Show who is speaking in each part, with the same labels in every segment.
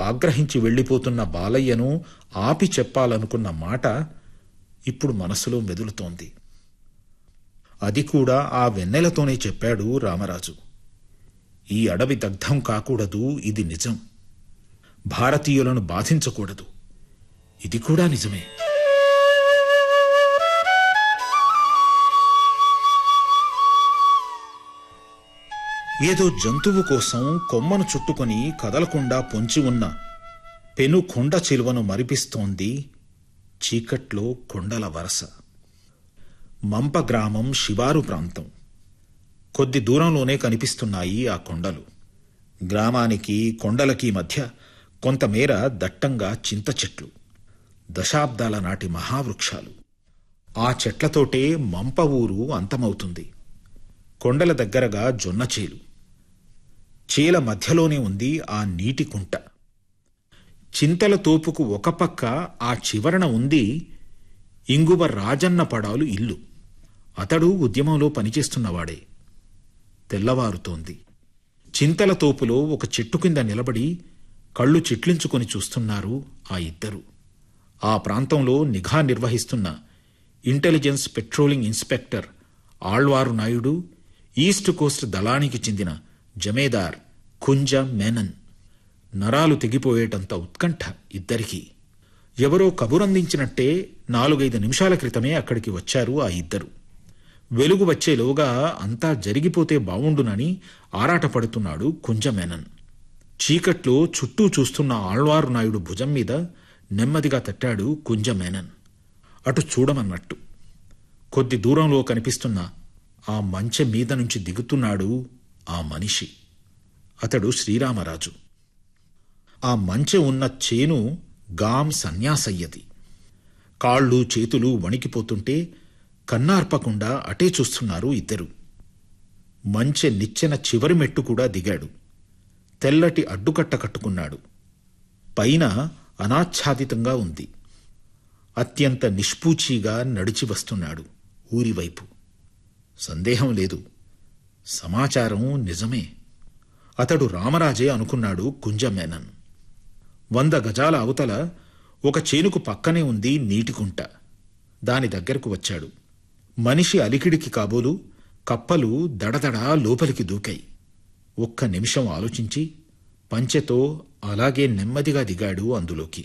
Speaker 1: ఆగ్రహించి వెళ్ళిపోతున్న బాలయ్యను ఆపి చెప్పాలనుకున్న మాట ఇప్పుడు మనసులో మెదులుతోంది అది కూడా ఆ వెన్నెలతోనే చెప్పాడు రామరాజు ఈ అడవి దగ్ధం కాకూడదు ఇది నిజం భారతీయులను బాధించకూడదు ఇది కూడా నిజమే ఏదో జంతువు కోసం కొమ్మను చుట్టుకొని కదలకుండా పొంచి ఉన్న పెను కొండ చిలువను మరిపిస్తోంది చీకట్లో కొండల వరస మంప గ్రామం శివారు ప్రాంతం కొద్ది దూరంలోనే కనిపిస్తున్నాయి ఆ కొండలు గ్రామానికి కొండలకి మధ్య కొంతమేర దట్టంగా చింత చెట్లు దశాబ్దాల నాటి మహావృక్షాలు ఆ చెట్లతోటే మంప ఊరు అంతమవుతుంది కొండల దగ్గరగా జొన్న చేలు చేల మధ్యలోనే ఉంది ఆ నీటి కుంట చింతల తోపుకు ఒక పక్క ఆ చివరన ఉంది ఇంగువ రాజన్న పడాలు ఇల్లు అతడు ఉద్యమంలో పనిచేస్తున్నవాడే తెల్లవారుతోంది చింతల తోపులో ఒక చెట్టు కింద నిలబడి కళ్ళు చిట్లించుకొని చూస్తున్నారు ఆ ఇద్దరు ఆ ప్రాంతంలో నిఘా నిర్వహిస్తున్న intelligence patrolling inspector Alwar Naidu east coast దళానికి చెందిన జమేదార్ కుంజ మేనన్ నరాలు తెగిపోయేటంత ఉత్కంఠ ఇద్దరికీ ఎవరో కబురందించినట్టే నాలుగైదు నిమిషాల క్రితమే అక్కడికి వచ్చారు ఆ ఇద్దరు వెలుగు వచ్చేలోగా అంతా జరిగిపోతే బావుండునని ఆరాటపడుతున్నాడు కుంజమేనన్ చీకట్లో చుట్టూ చూస్తున్న ఆళ్వారు నాయుడు భుజం మీద నెమ్మదిగా తట్టాడు కుంజమేనన్ అటు చూడమన్నట్టు కొద్ది దూరంలో కనిపిస్తున్న ఆ మంచె మీద నుంచి దిగుతున్నాడు ఆ మనిషి అతడు శ్రీరామరాజు ఆ మంచె ఉన్న చేను గాం సన్యాసయ్యది కాళ్ళు చేతులు వణికిపోతుంటే కన్నార్పకుండా అటే చూస్తున్నారు ఇద్దరు మంచె నిచ్చెన చివరి మెట్టు కూడా దిగాడు తెల్లటి అడ్డుకట్ట కట్టుకున్నాడు పైన అనాచ్ఛాదితంగా ఉంది అత్యంత నిష్పూచీగా నడిచి వస్తున్నాడు ఊరివైపు సందేహం లేదు సమాచారం నిజమే అతడు రామరాజే అనుకున్నాడు కుంజమేనన్ వంద గజాల అవతల ఒక చేనుకు పక్కనే ఉంది నీటికుంట దాని దగ్గరకు వచ్చాడు మనిషి అలికిడికి కాబోలు కప్పలు దడదడా లోపలికి దూకాయి ఒక్క నిమిషం ఆలోచించి పంచెతో అలాగే నెమ్మదిగా దిగాడు అందులోకి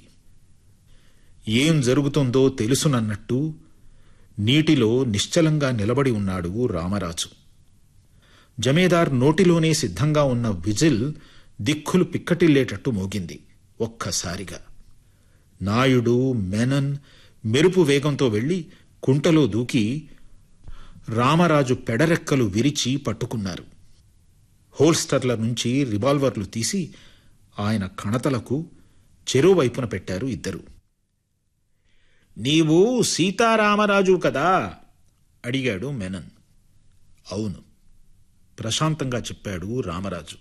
Speaker 1: ఏం జరుగుతుందో తెలుసునన్నట్టు నీటిలో నిశ్చలంగా నిలబడి ఉన్నాడు రామరాజు జమేదార్ నోటిలోనే సిద్ధంగా ఉన్న విజిల్ దిక్కులు పిక్కటిల్లేటట్టు మోగింది ఒక్కసారిగా నాయుడు మెనన్ మెరుపు వేగంతో వెళ్లి కుంటలో దూకి రామరాజు పెడరెక్కలు విరిచి పట్టుకున్నారు హోల్స్టర్ల నుంచి రివాల్వర్లు తీసి ఆయన కణతలకు చెరోవైపున పెట్టారు ఇద్దరు నీవు సీతారామరాజు కదా అడిగాడు మెనన్ అవును ప్రశాంతంగా చెప్పాడు రామరాజు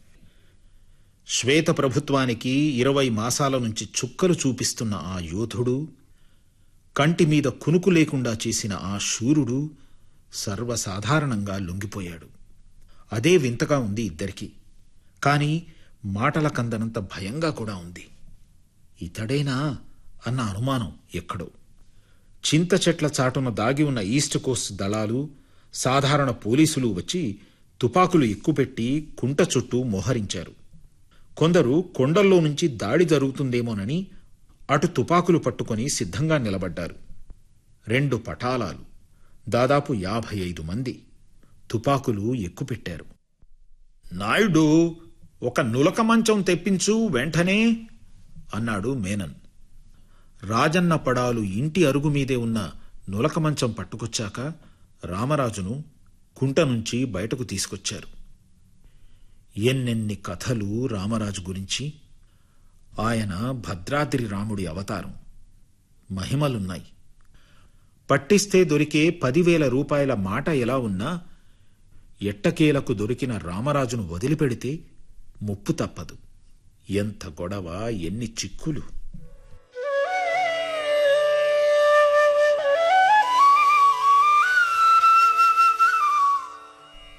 Speaker 1: శ్వేత ప్రభుత్వానికి ఇరవై మాసాల నుంచి చుక్కలు చూపిస్తున్న ఆ యోధుడు కంటి మీద కునుకు లేకుండా చేసిన ఆ శూరుడు సర్వసాధారణంగా లొంగిపోయాడు అదే వింతగా ఉంది ఇద్దరికి కాని మాటల కందనంత భయంగా కూడా ఉంది ఇతడేనా అన్న అనుమానం ఎక్కడో చింత చెట్ల చాటున దాగి ఉన్న ఈస్ట్ కోస్ట్ దళాలు సాధారణ పోలీసులు వచ్చి తుపాకులు ఎక్కుపెట్టి కుంట చుట్టూ మోహరించారు కొందరు కొండల్లో నుంచి దాడి జరుగుతుందేమోనని అటు తుపాకులు పట్టుకొని సిద్ధంగా నిలబడ్డారు రెండు పటాలాలు దాదాపు యాభై ఐదు మంది తుపాకులు ఎక్కుపెట్టారు నాయుడు ఒక నులక మంచం తెప్పించు వెంటనే అన్నాడు మేనన్ రాజన్న పడాలు ఇంటి అరుగు మీదే ఉన్న నులక మంచం పట్టుకొచ్చాక రామరాజును కుంట నుంచి బయటకు తీసుకొచ్చారు ఎన్నెన్ని కథలు రామరాజు గురించి ఆయన భద్రాద్రి రాముడి అవతారం మహిమలున్నాయి పట్టిస్తే దొరికే పదివేల రూపాయల మాట ఎలా ఉన్నా ఎట్టకేలకు దొరికిన రామరాజును వదిలిపెడితే ముప్పు తప్పదు ఎంత గొడవ ఎన్ని చిక్కులు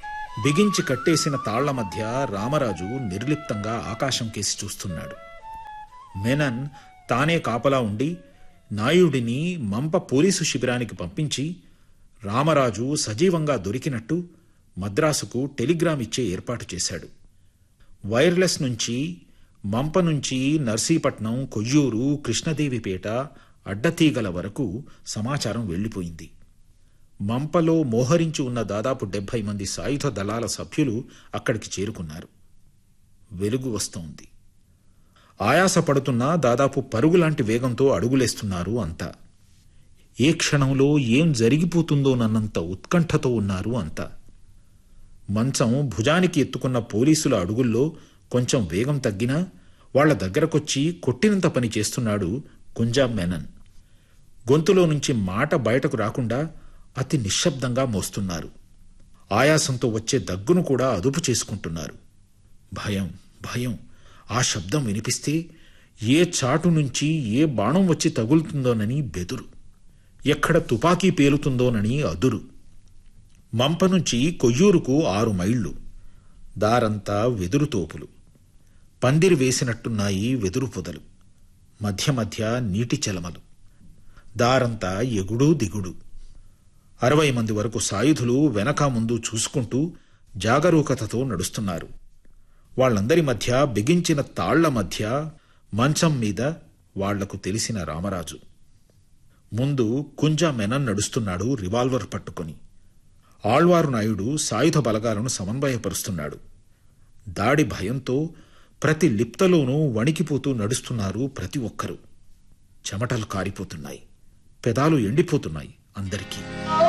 Speaker 1: బిగించి కట్టేసిన తాళ్ల మధ్య రామరాజు నిర్లిప్తంగా ఆకాశం కేసి చూస్తున్నాడు మెనన్ తానే కాపలా ఉండి నాయుడిని మంప పోలీసు శిబిరానికి పంపించి రామరాజు సజీవంగా దొరికినట్టు మద్రాసుకు టెలిగ్రామ్ ఇచ్చే ఏర్పాటు చేశాడు వైర్లెస్ నుంచి మంప నుంచి నర్సీపట్నం కొయ్యూరు కృష్ణదేవిపేట అడ్డతీగల వరకు సమాచారం వెళ్ళిపోయింది మంపలో మోహరించి ఉన్న దాదాపు డెబ్భై మంది సాయుధ దళాల సభ్యులు అక్కడికి చేరుకున్నారు వెలుగు వస్తోంది ఆయాసపడుతున్నా దాదాపు పరుగులాంటి వేగంతో అడుగులేస్తున్నారు అంతా ఏ క్షణంలో ఏం జరిగిపోతుందోనన్నంత ఉత్కంఠతో ఉన్నారు అంతా మంచం భుజానికి ఎత్తుకున్న పోలీసుల అడుగుల్లో కొంచెం వేగం తగ్గినా వాళ్ల దగ్గరకొచ్చి కొట్టినంత పని చేస్తున్నాడు కుంజా మెనన్ గొంతులో నుంచి మాట బయటకు రాకుండా అతి నిశ్శబ్దంగా మోస్తున్నారు ఆయాసంతో వచ్చే దగ్గును కూడా అదుపు చేసుకుంటున్నారు భయం భయం ఆ శబ్దం వినిపిస్తే ఏ చాటు నుంచి ఏ బాణం వచ్చి తగులుతుందోనని బెదురు ఎక్కడ తుపాకీ పేలుతుందోనని అదురు మంప నుంచి కొయ్యూరుకు ఆరు మైళ్ళు దారంతా వెదురు తోపులు పందిరి వేసినట్టున్నాయి వెదురు పొదలు మధ్య మధ్య నీటి చెలమలు దారంతా ఎగుడు దిగుడు అరవై మంది వరకు సాయుధులు వెనక ముందు చూసుకుంటూ జాగరూకతతో నడుస్తున్నారు వాళ్ళందరి మధ్య బిగించిన తాళ్ల మధ్య మంచం మీద వాళ్లకు తెలిసిన రామరాజు ముందు కుంజా మెనన్ నడుస్తున్నాడు రివాల్వర్ పట్టుకొని ఆళ్వారు నాయుడు సాయుధ బలగాలను సమన్వయపరుస్తున్నాడు దాడి భయంతో ప్రతి లిప్తలోనూ వణికిపోతూ నడుస్తున్నారు ప్రతి ఒక్కరూ చెమటలు కారిపోతున్నాయి పెదాలు ఎండిపోతున్నాయి అందరికీ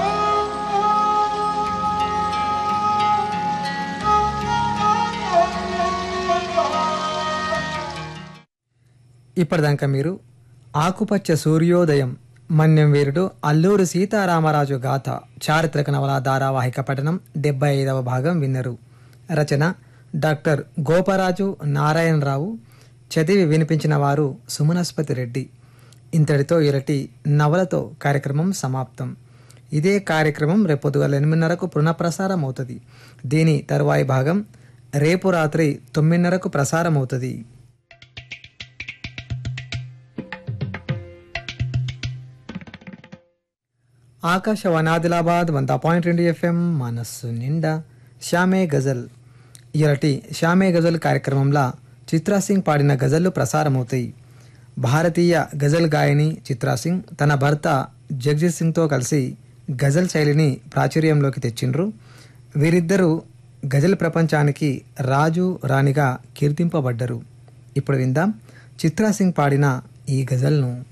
Speaker 2: ఇప్పటిదాకా మీరు ఆకుపచ్చ సూర్యోదయం మన్యం వీరుడు అల్లూరు సీతారామరాజు గాథ చారిత్రక నవల ధారావాహిక పఠనం డెబ్బై ఐదవ భాగం విన్నరు రచన డాక్టర్ గోపరాజు నారాయణరావు చదివి వినిపించిన వారు సుమనస్పతి రెడ్డి ఇంతటితో ఇరటి నవలతో కార్యక్రమం సమాప్తం ఇదే కార్యక్రమం రేపు పొద్దుగల ఎనిమిదిన్నరకు పునఃప్రసారం అవుతుంది దీని తరువాయి భాగం రేపు రాత్రి తొమ్మిదిన్నరకు ప్రసారం అవుతుంది ఆకాశవాణి ఆదిలాబాద్ వంద పాయింట్ రెండు ఎఫ్ఎం మనస్సు నిండా శ్యామే గజల్ ఇరటి శ్యామే గజల్ కార్యక్రమంలో చిత్రా సింగ్ పాడిన గజళ్లు ప్రసారమవుతాయి భారతీయ గజల్ గాయని చిత్రా సింగ్ తన భర్త జగజిత్ సింగ్తో కలిసి గజల్ శైలిని ప్రాచుర్యంలోకి తెచ్చిండ్రు వీరిద్దరూ గజల్ ప్రపంచానికి రాజు రాణిగా కీర్తింపబడ్డరు ఇప్పుడు విందాం చిత్రా సింగ్ పాడిన ఈ గజల్ను